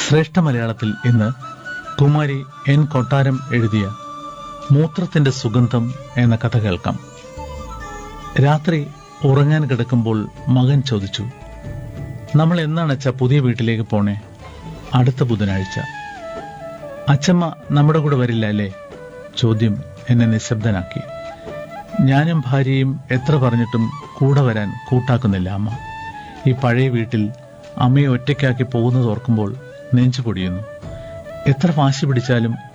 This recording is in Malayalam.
ശ്രേഷ്ഠ മലയാളത്തിൽ ഇന്ന് കുമാരി എൻ കൊട്ടാരം എഴുതിയ മൂത്രത്തിന്റെ സുഗന്ധം എന്ന കഥ കേൾക്കാം രാത്രി ഉറങ്ങാൻ കിടക്കുമ്പോൾ മകൻ ചോദിച്ചു നമ്മൾ എന്നാണ് അച്ഛ പുതിയ വീട്ടിലേക്ക് പോണേ അടുത്ത ബുധനാഴ്ച അച്ഛമ്മ നമ്മുടെ കൂടെ വരില്ല അല്ലേ ചോദ്യം എന്നെ നിശബ്ദനാക്കി ഞാനും ഭാര്യയും എത്ര പറഞ്ഞിട്ടും കൂടെ വരാൻ കൂട്ടാക്കുന്നില്ല അമ്മ ഈ പഴയ വീട്ടിൽ അമ്മയെ ഒറ്റയ്ക്കാക്കി പോകുന്നത് ഓർക്കുമ്പോൾ നെഞ്ചു പൊടിയുന്നു എത്ര വാശി പിടിച്ചാലും